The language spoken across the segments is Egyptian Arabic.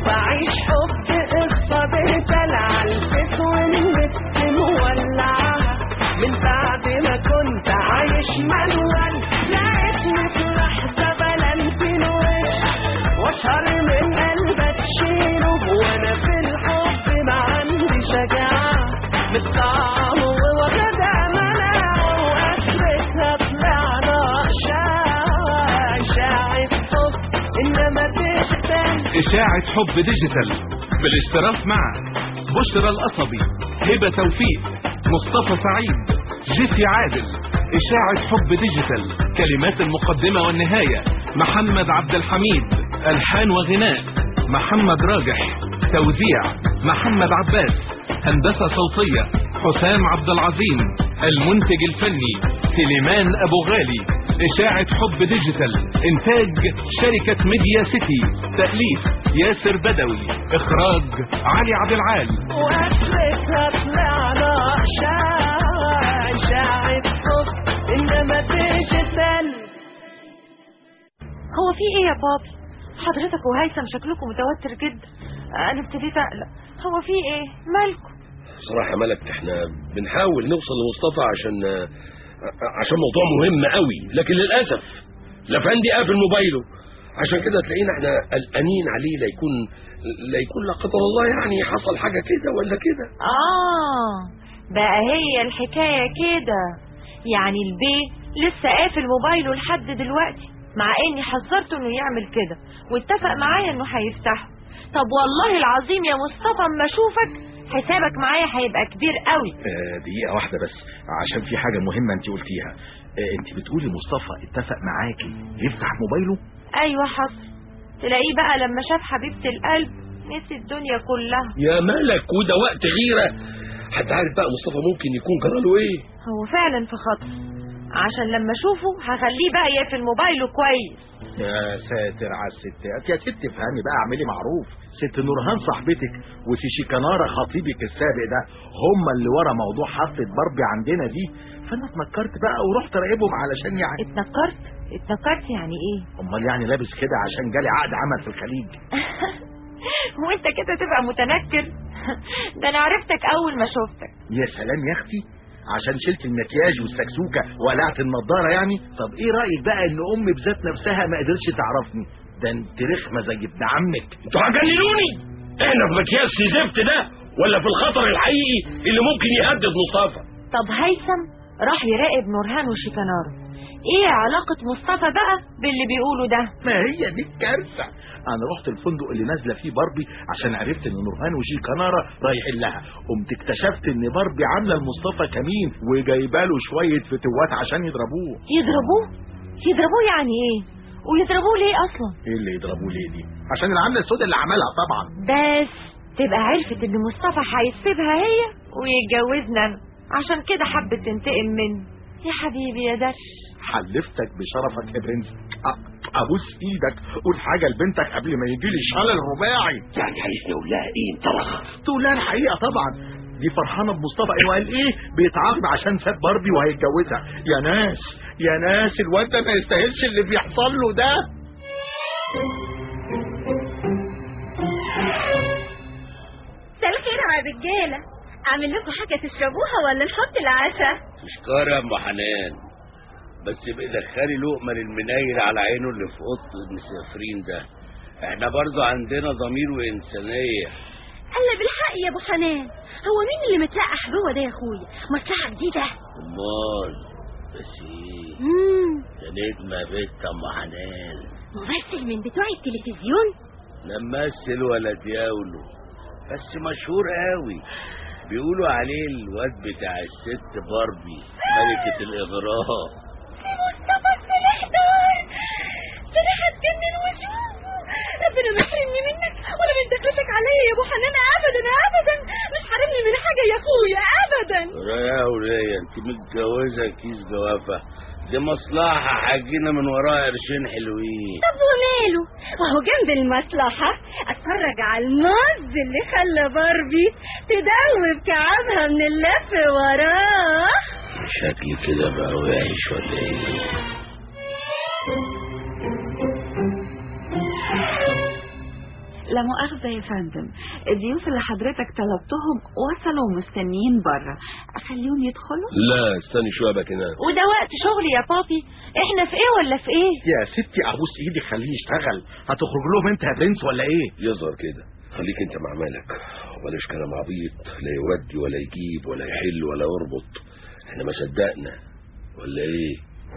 وبعيش حب قصة بتل على الفيس والنت مولعة من بعد ما كنت عايش منول لقيتني في لحظة بلنتين وش واشهر من قلبك شيله وانا في الحب ما عندي شجاعة متطعم وواخدها مناعة واخرتها طلعنا اشاعة اشاعة حب انما تشتم إشاعة حب ديجيتال بالاشتراك مع بشرى القصبي هبة توفيق مصطفى سعيد جيسي عادل إشاعة حب ديجيتال كلمات المقدمة والنهاية محمد عبد الحميد ألحان وغناء محمد راجح توزيع محمد عباس هندسة صوتية حسام عبد العظيم المنتج الفني سليمان أبو غالي إشاعة حب ديجيتال إنتاج شركة ميديا سيتي تأليف ياسر بدوي إخراج علي عبد العال واخرتها طلعنا اشاعة اشاعة حب انما تشتم هو في ايه يا بابي حضرتك وهيثم شكلكم متوتر جدا انا ابتديت اقلق هو في ايه مالكم بصراحة ملك احنا بنحاول نوصل لمصطفى عشان عشان موضوع مهم قوي لكن للأسف لفندي قافل موبايله عشان كده تلاقينا احنا قلقانين عليه لا يكون لا يكون لا قدر الله يعني حصل حاجة كده ولا كده اه بقى هي الحكاية كده يعني البيه لسه قافل موبايله لحد دلوقتي مع اني حذرته انه يعمل كده واتفق معايا انه هيفتحه طب والله العظيم يا مصطفى اما اشوفك حسابك معايا هيبقى كبير قوي آه، دقيقة واحدة بس عشان في حاجة مهمة انت قلتيها آه، انت بتقولي مصطفى اتفق معاكي يفتح موبايله ايوه حصل تلاقيه بقى لما شاف حبيبة القلب نسي الدنيا كلها يا ملك وده وقت غيرة حد عارف بقى مصطفى ممكن يكون جراله ايه هو فعلا في خطر عشان لما اشوفه هخليه بقى يقفل موبايله كويس يا ساتر على الستات يا ست افهمي بقى اعملي معروف ست نورهان صاحبتك وسيشي كنارة خطيبك السابق ده هما اللي ورا موضوع حفلة باربي عندنا دي فانا اتنكرت بقى ورحت راقبهم علشان يعني اتنكرت اتنكرت يعني ايه امال يعني لابس كده عشان جالي عقد عمل في الخليج وانت كده تبقى متنكر ده انا عرفتك اول ما شفتك يا سلام يا اختي عشان شلت المكياج والسكسوكة وقلعت النضارة يعني طب ايه رأيك بقى ان امي بذات نفسها ما قدرتش تعرفني ده انت رخمة زي ابن عمك انتوا هتجننوني احنا في مكياج زفت ده ولا في الخطر الحقيقي اللي ممكن يهدد مصطفى طب هيثم راح يراقب نورهان وشيكانارو ايه علاقة مصطفى بقى باللي بيقوله ده ما هي دي الكارثة انا رحت الفندق اللي نازلة فيه باربي عشان عرفت ان نورهان وشيكانارا رايحين لها قمت اكتشفت ان باربي عاملة لمصطفى كمين وجايباله شوية فتوات عشان يضربوه يضربوه يضربوه يعني ايه ويضربوه ليه اصلا ايه اللي يضربوه ليه دي عشان العملة السوداء اللي عملها طبعا بس تبقى عرفت ان مصطفى هيسيبها هي ويتجوزنا أنا. عشان كده حبت تنتقم مني يا حبيبي يا درش حلفتك بشرفك يا برنس أ- ابوس ايدك قول حاجة لبنتك قبل ما يجي لي شلل رباعي يعني عايزني اقول لها ايه انت رخص تقول لها الحقيقة طبعا دي فرحانة بمصطفى انه قال ايه بيتعاقب عشان ساب باربي وهيتجوزها يا ناس يا ناس الواد ده ما يستاهلش اللي بيحصل له ده مساء الخير يا رجاله اعمل لكم حاجه تشربوها ولا نحط العشاء تشكر يا ام حنان بس بقى دخلي لقمه للمنايل على عينه اللي في اوضه المسافرين ده احنا برضو عندنا ضمير وانسانيه قال بالحق يا ابو حنان هو مين اللي متلقح جوه ده يا اخويا مصلحه جديده امال بس ايه امم ده نجمه بنت ام حنان ممثل من بتوع التلفزيون لا ممثل ولا دياوله بس مشهور قوي بيقولوا عليه الواد بتاع الست باربي ملكة الإغراء مصطفى السلحدار ده هتجنن واشوفه ربنا ما يحرمني منك ولا من دخلتك عليا يا ابو حنان ابدا ابدا مش حارمني من حاجه يا اخويا ابدا يا ولية انت متجوزة كيس جوافة دي مصلحة حاجينا من وراها قرشين حلوين طب وماله وهو جنب المصلحة اتفرج على المز اللي خلى باربي تدوب كعبها من اللف وراه شكلي كده بقى وحش ولا ايه لا مؤاخذة يا فندم الضيوف اللي حضرتك طلبتهم وصلوا ومستنيين بره أخليهم يدخلوا لا استني شويه بقى كده وده وقت شغل يا بابي احنا في ايه ولا في ايه يا ستي ابوس ايدي خليه يشتغل هتخرج لهم انت يا برنس ولا ايه يظهر كده خليك انت مع مالك بلاش كلام عبيط لا يودي ولا يجيب ولا يحل ولا يربط احنا ما صدقنا ولا ايه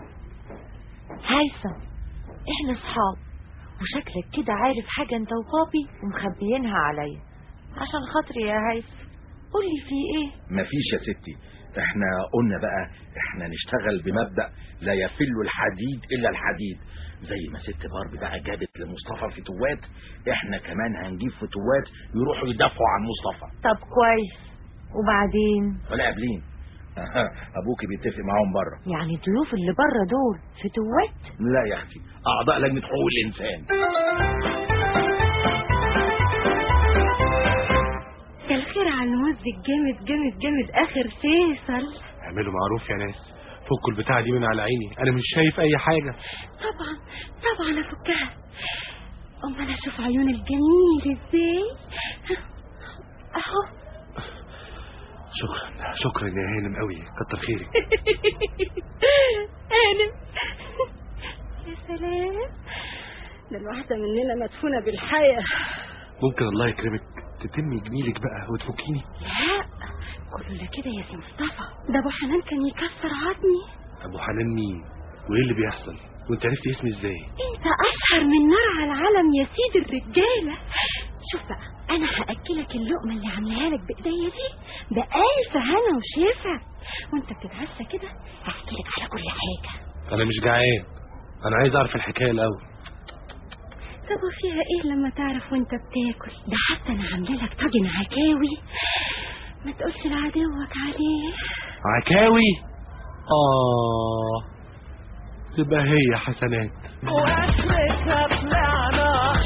هيثم احنا اصحاب وشكلك كده عارف حاجة انت وبابي ومخبيينها عليا عشان خاطري يا هيثم قولي في ايه مفيش يا ستي احنا قلنا بقى احنا نشتغل بمبدأ لا يفل الحديد الا الحديد زي ما ست باربي بقى جابت لمصطفى فتوات احنا كمان هنجيب فتوات يروحوا يدافعوا عن مصطفى طب كويس وبعدين ولا قابلين ابوكي بيتفق معاهم بره يعني الضيوف اللي بره دول فتوات لا يا اختي اعضاء لجنه حقوق الانسان الخير على الموز الجامد جامد جامد آخر فيصل اعملوا معروف يا ناس فكوا البتاعة دي من على عيني انا مش شايف اي حاجة طبعا طبعا أفكها أمال أشوف عيون الجميل إزاي أهو شكرا شكرا يا هانم قوي كتر خيرك هانم يا سلام ده الواحدة مننا مدفونة بالحياة ممكن الله يكرمك تتمي جميلك بقى وتفكيني لا كله لا كده يا سي مصطفى ده ابو حنان كان يكسر عظمي ابو حنان مين وايه اللي بيحصل وانت عرفتي اسمي ازاي انت اشهر من نار على العالم يا سيد الرجاله شوف بقى انا هاكلك اللقمه اللي عاملاها لك بايديا دي بألف هنا وشفا وانت بتتعشى كده هحكي لك على كل حاجه انا مش جعان انا عايز اعرف الحكايه الاول طب وفيها ايه لما تعرف وانت بتاكل ده حتى انا عامله لك طاجن عكاوي ما تقولش لعدوك عليه عكاوي اه تبقى هي حسنات واخرتها طلعنا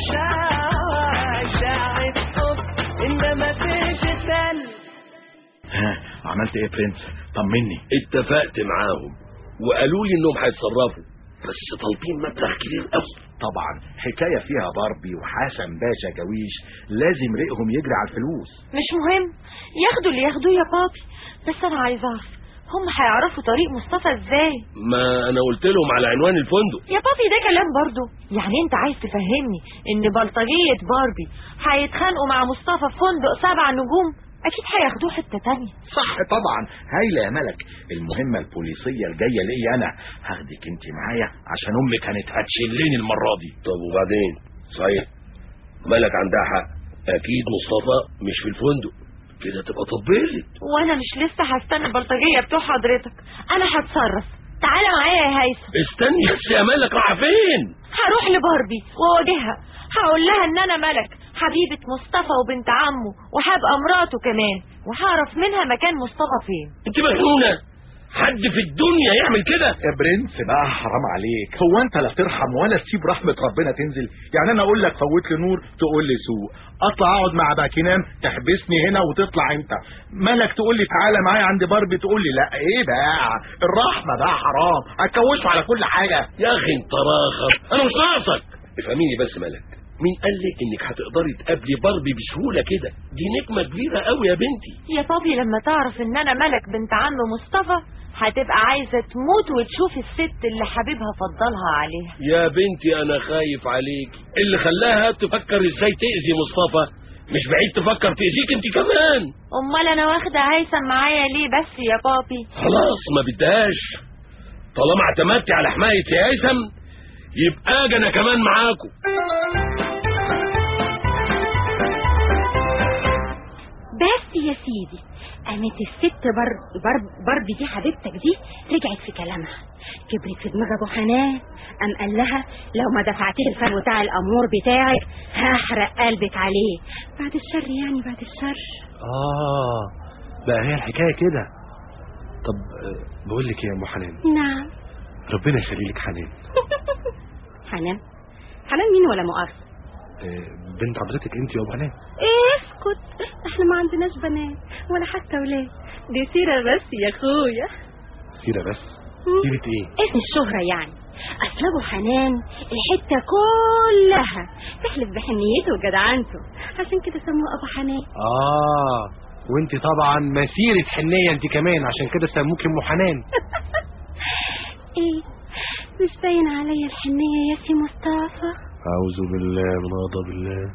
شاعر شاعر حب انما تجتل ها عملت ايه يا برنس طمني اتفقت معاهم وقالوا لي انهم هيتصرفوا بس طالبين مبلغ كبير قوي طبعا حكايه فيها باربي وحسن باشا جويش لازم ريقهم يجري على الفلوس مش مهم ياخدوا اللي ياخدوه يا بابي بس انا عايزه اعرف هم هيعرفوا طريق مصطفى ازاي ما انا قلت لهم على عنوان الفندق يا بابي ده كلام برضو يعني انت عايز تفهمني ان بلطجية باربي هيتخانقوا مع مصطفى في فندق سبع نجوم اكيد هياخدوه حتة تانية صح طبعا هايله يا ملك المهمه البوليسيه الجايه ليا انا هاخدك انت معايا عشان امك كانت هتشلني المره دي طب وبعدين صحيح مالك عندها حق اكيد مصطفى مش في الفندق كده تبقى طبلت وانا مش لسه هستنى البلطجية بتوع حضرتك انا هتصرف تعالى معايا يا هيثم استني بس يا مالك رايحه فين هروح لباربي واواجهها هقول لها ان انا ملك حبيبة مصطفى وبنت عمه وهبقى مراته كمان وهعرف منها مكان مصطفى فين انت مجنونه حد في الدنيا يعمل كده يا برنس بقى حرام عليك هو انت لا ترحم ولا تسيب رحمه ربنا تنزل يعني انا اقول لك فوت لي نور تقول لي سوق اطلع اقعد مع باكينام تحبسني هنا وتطلع انت مالك تقول لي تعالى معايا عند باربي تقول لي لا ايه بقى الرحمه بقى حرام هتكوشوا على كل حاجه يا اخي انت راخر انا مش ناقصك افهميني بس مالك مين قال لك انك هتقدري تقابلي باربي بسهوله كده دي نجمه كبيره قوي يا بنتي يا بابي لما تعرف ان انا ملك بنت عم مصطفى هتبقى عايزة تموت وتشوف الست اللي حبيبها فضلها عليها يا بنتي انا خايف عليك اللي خلاها تفكر ازاي تأذي مصطفى مش بعيد تفكر تأذيك انت كمان امال انا واخدة هيثم معايا ليه بس يا بابي خلاص ما بدهاش طالما اعتمدتي على حماية يا هيثم يبقى اجي انا كمان معاكم بس يا سيدي قامت الست بر... بر... بربي دي حبيبتك دي رجعت في كلامها كبرت في دماغ ابو حنان قام قال لها لو ما دفعتيش الفرق بتاع الامور بتاعك هحرق قلبك عليه بعد الشر يعني بعد الشر اه بقى هي الحكايه كده طب آه، بقول لك إيه يا ام حنان نعم ربنا يخلي لك حنان حنان حنان مين ولا مؤاخذة آه، بنت حضرتك انت يا ابو حنان اسكت احنا ما عندناش بنات ولا حتى ولاد دي سيرة بس يا اخويا سيره بس سيره ايه اسم الشهرة يعني اصل ابو حنان الحته كلها تحلف بحنيته وجدعنته عشان كده سموه ابو حنان اه وانت طبعا مسيرة حنية انت كمان عشان كده سموك ام حنان ايه مش باين عليا الحنيه يا سي مصطفى اعوذ بالله من غضب الله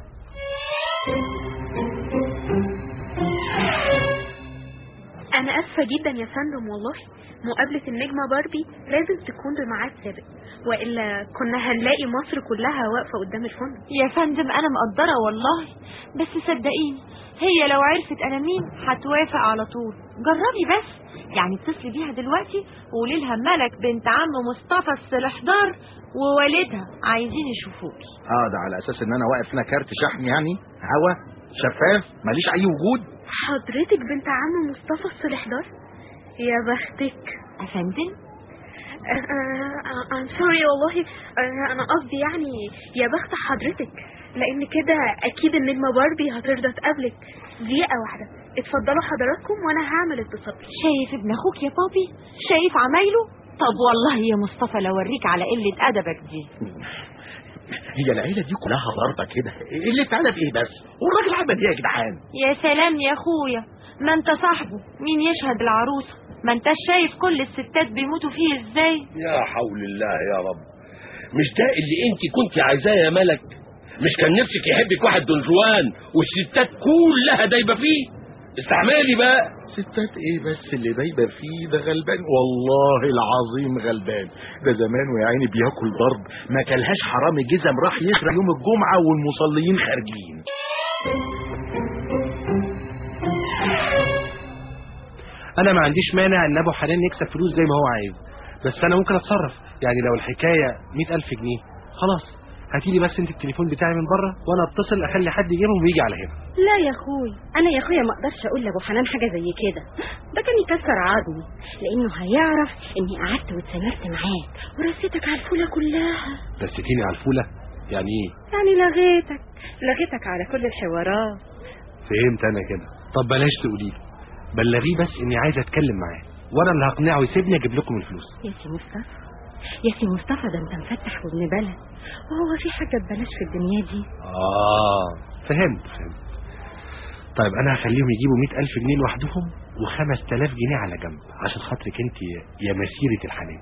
أنا آسفة جدا يا فندم والله مقابلة النجمة باربي لازم تكون بميعاد سابق وإلا كنا هنلاقي مصر كلها واقفة قدام الفندق يا فندم انا مقدرة والله بس صدقيني هي لو عرفت انا مين هتوافق على طول جربي بس يعني اتصلي بيها دلوقتي وقولي لها ملك بنت عم مصطفى السلحدار ووالدها عايزين يشوفوكي اه ده على اساس ان انا واقف هنا كارت شحن يعني هوا شفاف ماليش اي وجود حضرتك بنت عم مصطفى السلحدار يا بختك افندم I'm sorry والله آه، أنا قصدي يعني يا بخت حضرتك لأن كده أكيد النجمة باربي هترضى تقابلك دقيقة واحدة اتفضلوا حضراتكم وأنا هعمل اتصال شايف ابن اخوك يا بابي شايف عمايله طب والله يا مصطفى لو اوريك على قلة ادبك دي هي العيله دي كلها ضربه كده اللي اتعلم ايه بس والراجل عمل ايه يا جدعان يا سلام يا اخويا ما انت صاحبه مين يشهد العروسه ما انت شايف كل الستات بيموتوا فيه ازاي يا حول الله يا رب مش ده اللي انت كنت عايزاه يا ملك مش كان نفسك يحبك واحد دون جوان والستات كلها دايبه فيه استعمالي بقى ستات ايه بس اللي دايبه فيه ده غلبان والله العظيم غلبان ده زمان ويا عيني بياكل ضرب ما كلهاش حرامي جزم راح يسرق يوم الجمعه والمصليين خارجين انا ما عنديش مانع ان ابو حنان يكسب فلوس زي ما هو عايز بس انا ممكن اتصرف يعني لو الحكايه مئة الف جنيه خلاص هاتي لي بس انت التليفون بتاعي من بره وانا اتصل اخلي حد يجيبهم ويجي على هنا لا يا اخوي انا يا اخويا ما اقدرش اقول لابو حنان حاجه زي كده ده كان يكسر عظمي لانه هيعرف اني قعدت واتسامرت معاك ورثيتك على الفوله كلها دستيني على الفوله يعني ايه يعني لغيتك لغيتك على كل الحوارات فهمت انا كده طب بلاش تقولي له بلغيه بس اني عايز اتكلم معاه وانا اللي هقنعه يسيبني اجيب لكم الفلوس يا سي مصطفى يا سي مصطفى ده انت مفتح وابن بلد وهو في حاجه ببلاش في الدنيا دي اه فهمت فهمت طيب انا هخليهم يجيبوا مئة الف جنيه لوحدهم وخمس تلاف جنيه على جنب عشان خاطرك انت يا- يا مسيرة الحنان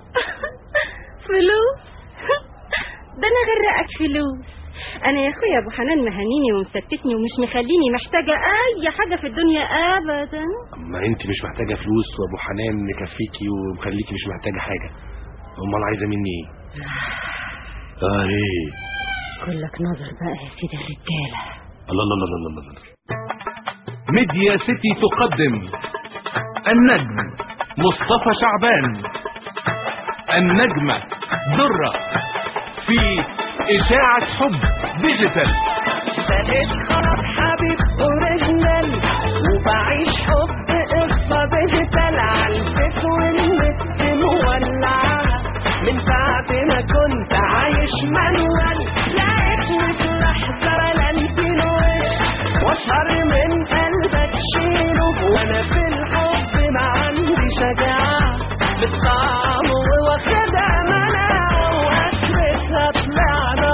فلوس ده انا غرقك فلوس انا يا اخويا ابو حنان مهنيني ومستتني ومش مخليني محتاجه اي حاجه في الدنيا ابدا اما انت مش محتاجة فلوس وابو حنان مكفيكي ومخليكي مش محتاجة حاجة امال عايزة مني ايه اه ايه كلك نظر بقى يا سيدي الرجاله الله الله الله الله الله, الله. ميديا سيتي تقدم النجم مصطفى شعبان النجمة درة في إشاعة حب ديجيتال بقيت خلاص حبيب اوريجينال وبعيش حب قصة ديجيتال عالفيس والنت مولعة من بعد ما كنت عايش مانوال لقيتني في لحظة رلنت الوش واشهر من قلبك شيله وانا في الحب ما عندي شجاعة بالطعم واخدها مناعة واخرتها طلعنا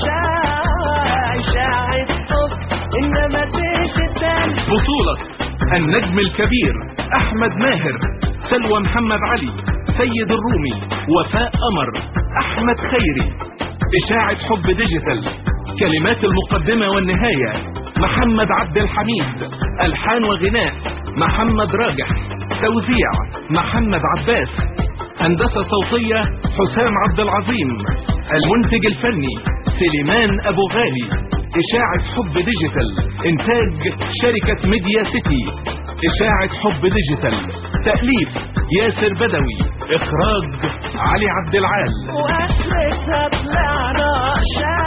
اشاعة اشاعة حب انما ديجيتال بطولة النجم الكبير أحمد ماهر سلوى محمد علي سيد الرومي وفاء قمر أحمد خيري إشاعة حب ديجيتال كلمات المقدمة والنهاية محمد عبد الحميد ألحان وغناء محمد راجح توزيع محمد عباس هندسة صوتية حسام عبد العظيم المنتج الفني سليمان أبو غالي إشاعة حب ديجيتال إنتاج شركة ميديا سيتي إشاعة حب ديجيتال تأليف ياسر بدوي إخراج علي عبد العال واخرتها طلعنا اشاعة